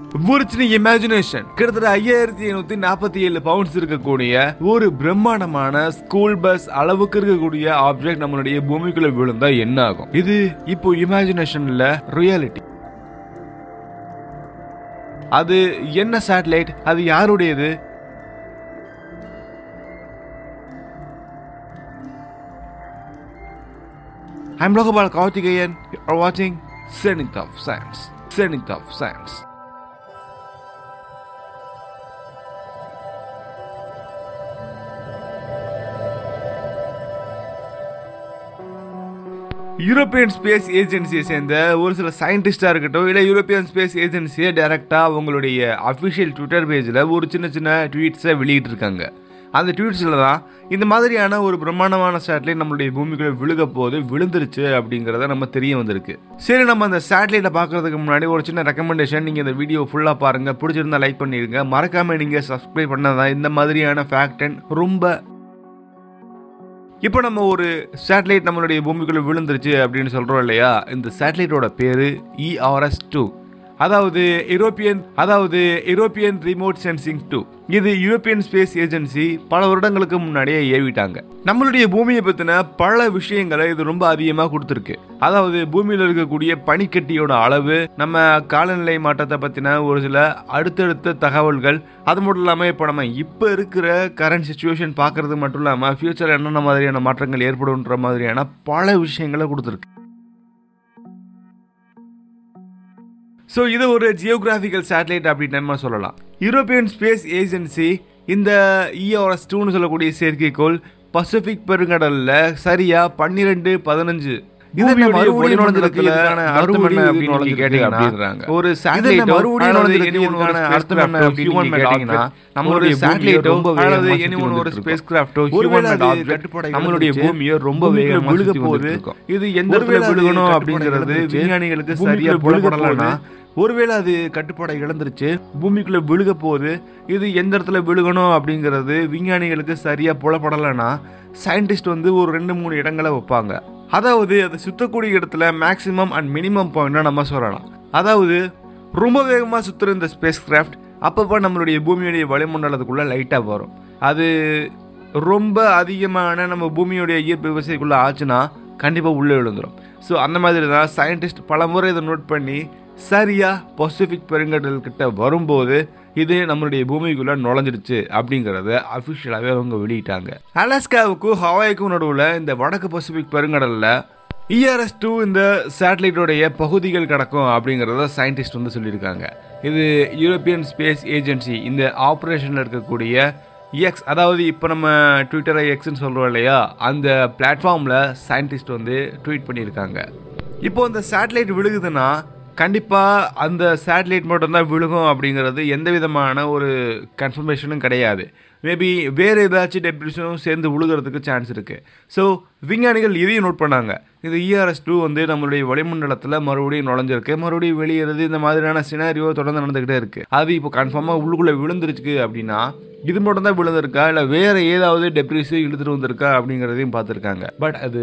ஒரு சின்ன இமேஜினேஷன் கிட்டத்தட்ட ஐயாயிரத்தி ஐநூத்தி நாற்பத்தி ஏழு பவுண்ட்ஸ் இருக்கக்கூடிய ஒரு பிரம்மாண்டமான ஸ்கூல் பஸ் அளவுக்கு இருக்கக்கூடிய ஆப்ஜெக்ட் நம்மளுடைய பூமிக்குள்ள விழுந்தா என்ன ஆகும் இது இப்போ இமேஜினேஷன்ல ரியாலிட்டி அது என்ன சேட்டலைட் அது யாருடையது I'm Lokabal Karthikeyan. You are watching Zenith of Science. Zenith of Science. European space ஏஜென்சியை சேர்ந்த ஒரு சில சயின்டிஸ்டாக இருக்கட்டும் இல்லை யூரோப்பியன் ஸ்பேஸ் ஏஜென்சியை டைரெக்டாக அவங்களுடைய அஃபிஷியல் ட்விட்டர் பேஜில் ஒரு சின்ன சின்ன ட்வீட்ஸை வெளியிட்டிருக்காங்க அந்த ட்வீட்ஸில் தான் இந்த மாதிரியான ஒரு பிரம்மாண்டமான சேட்டலைட் நம்மளுடைய பூமிக்குள்ள விழுக போது விழுந்துருச்சு அப்படிங்கிறத நம்ம தெரிய வந்திருக்கு சரி நம்ம அந்த சேட்டலைட்டை பார்க்கறதுக்கு முன்னாடி ஒரு சின்ன ரெக்கமெண்டேஷன் நீங்கள் இந்த வீடியோ ஃபுல்லாக பாருங்கள் பிடிச்சிருந்தா லைக் பண்ணிடுங்க மறக்காமல் நீங்கள் சப்ஸ்கிரைப் பண்ணதான் இந்த மாதிரியான ஃபேக்ட் அண்ட் ரொம்ப இப்போ நம்ம ஒரு சேட்டலைட் நம்மளுடைய பூமிக்குள்ள விழுந்துருச்சு அப்படின்னு சொல்றோம் இல்லையா இந்த சேட்டலைட்டோட பேரு இஆர்எஸ் டூ அதாவது யூரோப்பியன் அதாவது யூரோப்பியன் ரிமோட் சென்சிங் டூ இது யூரோப்பியன் ஸ்பேஸ் ஏஜென்சி பல வருடங்களுக்கு முன்னாடியே ஏவிட்டாங்க நம்மளுடைய பூமியை பத்தின பல விஷயங்களை இது ரொம்ப அதிகமாக கொடுத்துருக்கு அதாவது பூமியில் இருக்கக்கூடிய பனிக்கட்டியோட அளவு நம்ம காலநிலை மாற்றத்தை பத்தின ஒரு சில அடுத்தடுத்த தகவல்கள் அது மட்டும் இல்லாமல் இப்போ நம்ம இப்போ இருக்கிற கரண்ட் சுச்சுவேஷன் பார்க்கறது மட்டும் இல்லாமல் ஃபியூச்சர் என்னென்ன மாதிரியான மாற்றங்கள் ஏற்படும்ன்ற மாதிரியான பல விஷயங்களை கொடுத்துருக்கு ஸோ இது ஒரு ஜியோகிராஃபிக்கல் சேட்டலைட் அப்படின்னு நம்ம சொல்லலாம் யூரோப்பியன் ஸ்பேஸ் ஏஜென்சி இந்த இஆர்எஸ் டூன்னு சொல்லக்கூடிய செயற்கைக்கோள் பசிபிக் பெருங்கடல்ல சரியா பன்னிரெண்டு பதினஞ்சு மறுபடியும் நுழைஞ்சிருக்கு. இதுக்கான அர்த்தம் என்ன அப்படின்னு நீங்க கேட்டீங்கன்னா, ஒரு இதுல சேட்டலைட் மறுபடியும் நுழைஞ்சிருக்கு. இதுக்கான இதுக்கான அர்த்தம் என்ன அப்படின்னு human நீங்க made கேட்டீங்கன்னா object. நம்மளுடைய ஒரு சேட்டலைட்டோ satellite ரொம்ப அல்லது வேகமா எனி சுத்தி ஒரு வந்துட்டு ஸ்பேஸ் கிராஃப்டோ ஒருவேளை ஹியூமன் அது ஆப்ஜெக்ட் கட்டுப்பாடை நம்மளுடைய இழந்துருச்சு. பூமியை ரொம்ப பூமிக்குள்ள வேகமா விழுக சுத்தி போகுது. வந்துட்டு இருக்கும். இது எந்த இடத்துல ஒருவேளை அது விழுகணும் கட்டுப்பாடை அப்படிங்கிறது இழந்துருச்சு. விஞ்ஞானிகளுக்கு பூமிக்குள்ள சரியா விழுக புலப்படலைன்னா போகுது. ஒருவேளை அது கட்டுப்பாடை இழந்துருச்சு பூமிக்குள்ள விழுக போகுது இது எந்த இடத்துல விழுகணும் அப்படிங்கிறது விஞ்ஞானிகளுக்கு சரியா புலப்படலைன்னா சயின்டிஸ்ட் வந்து ஒரு ரெண்டு மூணு இடங்களை வைப்பாங்க அதாவது அது சுத்தக்கூடிய இடத்துல மேக்ஸிமம் அண்ட் மினிமம் பாயிண்ட்னா நம்ம சொல்லலாம் அதாவது ரொம்ப வேகமாக சுற்றுற இந்த ஸ்பேஸ் கிராஃப்ட் அப்பப்போ நம்மளுடைய பூமியுடைய வளிமண்டலத்துக்குள்ளே லைட்டாக வரும் அது ரொம்ப அதிகமான நம்ம பூமியுடைய ஈர்ப்பு விவசாயிக்குள்ளே ஆச்சுன்னா கண்டிப்பாக உள்ளே விழுந்துடும் ஸோ அந்த மாதிரி தான் சயின்டிஸ்ட் பல முறை இதை நோட் பண்ணி சரியா பசிபிக் பெருங்கடல் கிட்ட வரும்போது இது நம்மளுடைய பூமிக்குள்ள நுழைஞ்சிருச்சு அப்படிங்கறத அஃபிஷியலாகவே அவங்க வெளியிட்டாங்க அலாஸ்காவுக்கும் ஹவாய்க்கும் நடுவில் இந்த வடக்கு பசிபிக் பெருங்கடல்ல இஆர்எஸ் டூ இந்த சேட்டலைட்டோடைய பகுதிகள் கிடக்கும் அப்படிங்கிறத சயின்டிஸ்ட் வந்து சொல்லியிருக்காங்க இது யூரோப்பியன் ஸ்பேஸ் ஏஜென்சி இந்த ஆப்ரேஷனில் இருக்கக்கூடிய எக்ஸ் அதாவது இப்போ நம்ம ட்விட்டரை எக்ஸ்ன்னு சொல்கிறோம் இல்லையா அந்த பிளாட்ஃபார்மில் சயின்டிஸ்ட் வந்து ட்வீட் பண்ணியிருக்காங்க இப்போ இந்த சேட்டலைட் விழுகுதுன்னா கண்டிப்பாக அந்த சேட்டலைட் மட்டும்தான் விழுகும் அப்படிங்கிறது எந்த விதமான ஒரு கன்ஃபர்மேஷனும் கிடையாது மேபி வேறு ஏதாச்சும் டெப்ரிஷனும் சேர்ந்து விழுகிறதுக்கு சான்ஸ் இருக்குது ஸோ விஞ்ஞானிகள் இதையும் நோட் பண்ணாங்க இந்த இஆர்எஸ் டூ வந்து நம்மளுடைய வளிமண்டலத்தில் மறுபடியும் நுழைஞ்சிருக்கு மறுபடியும் வெளியேறது இந்த மாதிரியான சினாரியோ தொடர்ந்து நடந்துக்கிட்டே இருக்குது அது இப்போ கன்ஃபார்மாக உள்ளுக்குள்ளே விழுந்துருச்சு அப்படின்னா இது மட்டும் தான் விழுந்திருக்கா இல்லை வேறு ஏதாவது டெப்ரிஸு இழுத்துட்டு வந்திருக்கா அப்படிங்கிறதையும் பார்த்துருக்காங்க பட் அது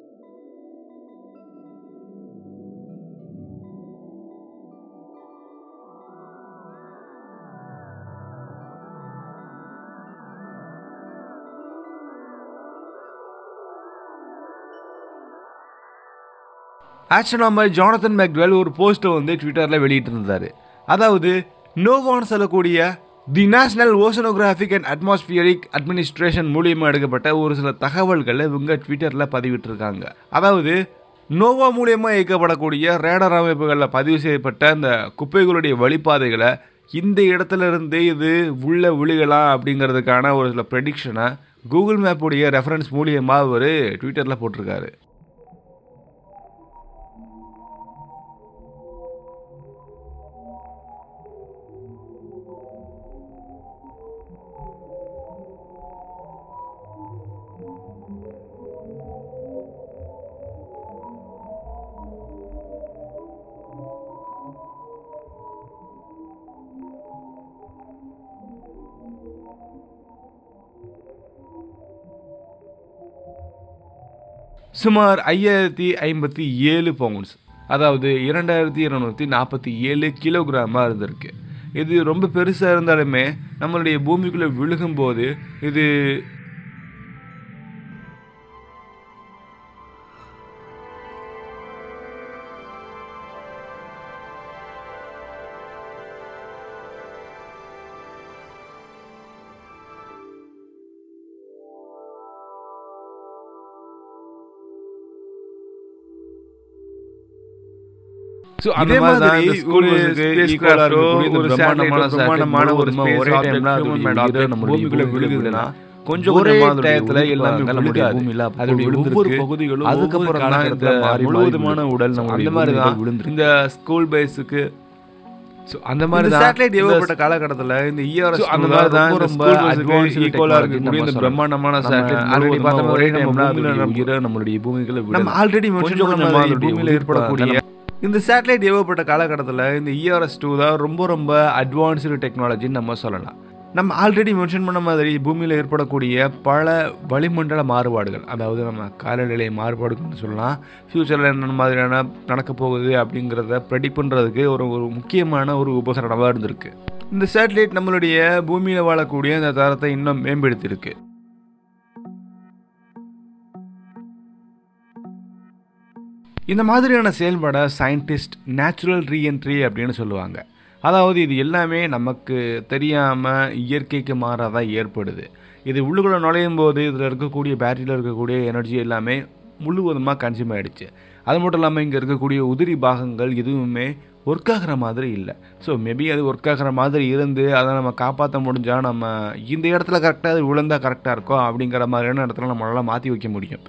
ஆஸ்ட்ரோனாமர் ஜானதன் மேக்வெல் ஒரு போஸ்ட்டை வந்து ட்விட்டரில் வெளியிட்டிருந்தார் அதாவது நோவான்னு சொல்லக்கூடிய the national oceanographic and atmospheric administration மூலியமாக எடுக்கப்பட்ட ஒரு சில தகவல்களை இவங்க ட்விட்டரில் பதிவிட்டிருக்காங்க அதாவது நோவா மூலியமாக இயக்கப்படக்கூடிய ரேடார் அமைப்புகளில் பதிவு செய்யப்பட்ட அந்த குப்பைகளுடைய வழிபாதைகளை இந்த இடத்துல இருந்து இது உள்ள விழுகலாம் அப்படிங்கிறதுக்கான ஒரு சில ப்ரெடிக்ஷனை கூகுள் மேப்புடைய ரெஃபரன்ஸ் மூலியமாக அவர் ட்விட்டரில் போட்டிருக்காரு சுமார் ஐயாயிரத்தி ஐம்பத்தி ஏழு பவுண்ட்ஸ் அதாவது இரண்டாயிரத்தி இருநூத்தி நாற்பத்தி ஏழு கிலோகிராமாக இருந்திருக்கு இது ரொம்ப பெருசாக இருந்தாலுமே நம்மளுடைய பூமிக்குள்ளே விழுகும்போது இது So, அந்த இதே மாதிரி மாதிரி இந்த school ஒரு bus க்கு space equal ஆ craft ஓ, இருக்கக்கூடிய இந்த ஒரு பிரம்மாண்டமான satellite ஓ, பிரம்மாண்டமான satellite ஒரு முழுவதுமா space ஒரே object, time ல அதோடைய human உயிரை object நம்மளுடைய பூமிக்குள்ள பூமிக்குள்ள விழுகுதுன்னா, விழுகுதுன்னா, கொஞ்சம் ஒரே கொஞ்சமா அதோடைய டயத்துல உயிர் எல்லாமே நம்மளுடைய விழுகாது. பூமியில அதோடைய அப்போ ஒவ்வொரு விழுந்திருக்கு. பகுதிகளும் அதுக்கப்புறம் ஒவ்வொரு தான் இந்த காலகட்டத்துல மாறி மாறி முழுவதுமான விழுந்து. உடல் So, நம்மளுடைய அந்த மாதிரி பூமியில தான் விழுந்திருக்கு. இந்த ஸ்கூல் பேஸுக்கு So, அந்த இந்த மாதிரி தான் சேட்டலைட் இந்த ஏவப்பட்ட காலகட்டத்தில் இந்த இஆர்எஸ் So, அந்த மாதிரி தான் இந்த ரொம்ப school bus க்கு அட்வான்ஸ் equal ஈக்குவலாக ஆ இருக்கக்கூடிய இந்த நம்ம பிரம்மாண்டமான நம்ம சேட்டலைட் already ஆல்ரெடி பார்த்த பார்த்த ஒரே ஒரே நம்ம டைம்ல பூமியில நம்ம உயிரை நம்மளுடைய பூமிக்குள்ள நம்ம விடல. ஆல்ரெடி கொஞ்சம் கொஞ்சம் கொஞ்சமா கொஞ்சமாக அதோடைய பூமியில் உயிர் ஏற்படக்கூடிய இந்த சேட்டலைட் ஏவப்பட்ட காலகட்டத்தில் இந்த இஆர்எஸ் டூ தான் ரொம்ப ரொம்ப அட்வான்ஸ்டு டெக்னாலஜின்னு நம்ம சொல்லலாம் நம்ம ஆல்ரெடி மென்ஷன் பண்ண மாதிரி பூமியில் ஏற்படக்கூடிய பல வளிமண்டல மாறுபாடுகள் அதாவது நம்ம காலநிலை மாறுபாடுகள்னு சொல்லலாம் ஃப்யூச்சரில் என்ன மாதிரியான நடக்க போகுது அப்படிங்கிறத ப்ரெடிக்ட் பண்ணுறதுக்கு ஒரு ஒரு முக்கியமான ஒரு உபகரணமாக இருந்திருக்கு இந்த சேட்டலைட் நம்மளுடைய பூமியில் வாழக்கூடிய அந்த தரத்தை இன்னும் மேம்படுத்தியிருக்கு இந்த மாதிரியான செயல்பாடை சயின்டிஸ்ட் நேச்சுரல் ரீஎன்ட்ரி அப்படின்னு சொல்லுவாங்க அதாவது இது எல்லாமே நமக்கு தெரியாமல் இயற்கைக்கு மாறாதான் ஏற்படுது இது உள்ளுக்குள்ள நுழையும் போது இதில் இருக்கக்கூடிய பேட்டரியில் இருக்கக்கூடிய எனர்ஜி எல்லாமே முழுவதுமாக கன்சியூம் ஆகிடுச்சு அது மட்டும் இல்லாமல் இங்கே இருக்கக்கூடிய உதிரி பாகங்கள் எதுவுமே ஒர்க் ஆகிற மாதிரி இல்லை ஸோ மேபி அது ஒர்க் ஆகிற மாதிரி இருந்து அதை நம்ம காப்பாற்ற முடிஞ்சால் நம்ம இந்த இடத்துல கரெக்டாக அது விழுந்தா கரெக்டாக இருக்கும் அப்படிங்கிற மாதிரியான இடத்துல நம்மளால் மாற்றி வைக்க முடியும்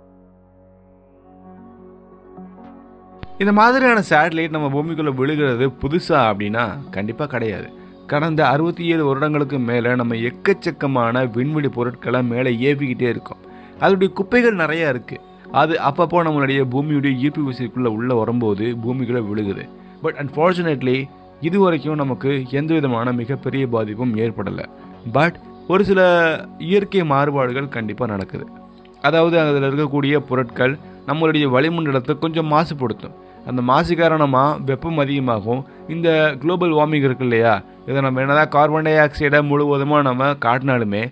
இந்த மாதிரியான சேட்டலைட் நம்ம பூமிக்குள்ளே விழுகிறது புதுசா அப்படின்னா கண்டிப்பாக கிடையாது கடந்த அறுபத்தி ஏழு வருடங்களுக்கு மேலே நம்ம எக்கச்சக்கமான விண்வெளி பொருட்களை மேலே ஏவிக்கிட்டே இருக்கோம் அதோடைய குப்பைகள் நிறையா இருக்குது அது அப்பப்போ நம்மளுடைய பூமியுடைய ஈர்ப்பு விசைக்குள்ளே உள்ளே வரும்போது பூமிக்குள்ளே விழுகுது பட் அன்ஃபார்ச்சுனேட்லி இது வரைக்கும் நமக்கு எந்த விதமான மிகப்பெரிய பாதிப்பும் ஏற்படலை பட் ஒரு சில இயற்கை மாறுபாடுகள் கண்டிப்பாக நடக்குது அதாவது அதில் இருக்கக்கூடிய பொருட்கள் நம்மளுடைய வளிமண்டலத்தை கொஞ்சம் மாசுபடுத்தும் அந்த மாசு காரணமாக வெப்பம் அதிகமாகும் இந்த குளோபல் வார்மிங் இருக்கு இல்லையா இதை நம்ம என்னதான் கார்பன் டை ஆக்சைடை முழுவதுமாக நம்ம காட்டினாலுமே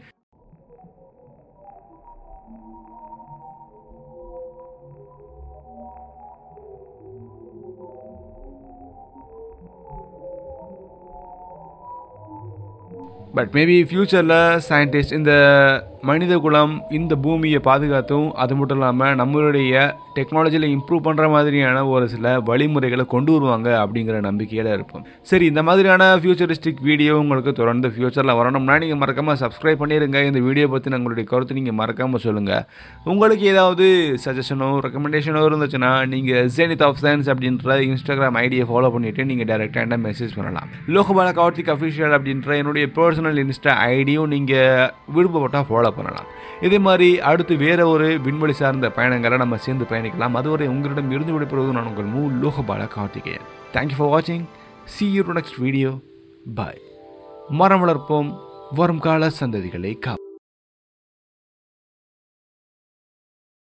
பட் மேபி ஃப்யூச்சரில் சயின்டிஸ்ட் இந்த மனித குலம் இந்த பூமியை பாதுகாத்தும் அது மட்டும் இல்லாமல் நம்மளுடைய டெக்னாலஜியில் இம்ப்ரூவ் பண்ணுற மாதிரியான ஒரு சில வழிமுறைகளை கொண்டு வருவாங்க அப்படிங்கிற நம்பிக்கையில் இருப்போம் சரி இந்த மாதிரியான ஃபியூச்சரிஸ்டிக் வீடியோ உங்களுக்கு தொடர்ந்து ஃப்யூச்சரில் வரணும்னா நீங்கள் மறக்காமல் சப்ஸ்கிரைப் பண்ணிடுங்க இந்த வீடியோ பற்றி உங்களுடைய கருத்து நீங்கள் மறக்காமல் சொல்லுங்கள் உங்களுக்கு ஏதாவது சஜஷனோ ரெக்கமெண்டேஷனோ இருந்துச்சுன்னா நீங்கள் ஜெனித் ஆஃப் சயின்ஸ் அப்படின்ற இன்ஸ்டாகிராம் ஐடியை ஃபாலோ பண்ணிவிட்டு நீங்கள் டேரெக்டாக என்ன மெசேஜ் பண்ணலாம் லோகபால கார்த்திக் அஃபிஷியல் அப்படின்ற என்னுடைய பர்சனல் இன்ஸ்டா ஐடியும் நீங்கள் விருப்பப்பட்டால் ஃபாலோ பண்ணலாம் இதே மாதிரி அடுத்து வேற ஒரு விண்வெளி சார்ந்த பயணங்களை நம்ம சேர்ந்து பயணிக்கலாம் அதுவரை உங்களிடம் இருந்து விடைபெறுவது நான் உங்கள் மூ லோகபால கார்த்திகேயன் தேங்க்யூ ஃபார் வாட்சிங் see you next video bye மரம் வளர்ப்போம் வரும் கால சந்ததிகளை காப்போம்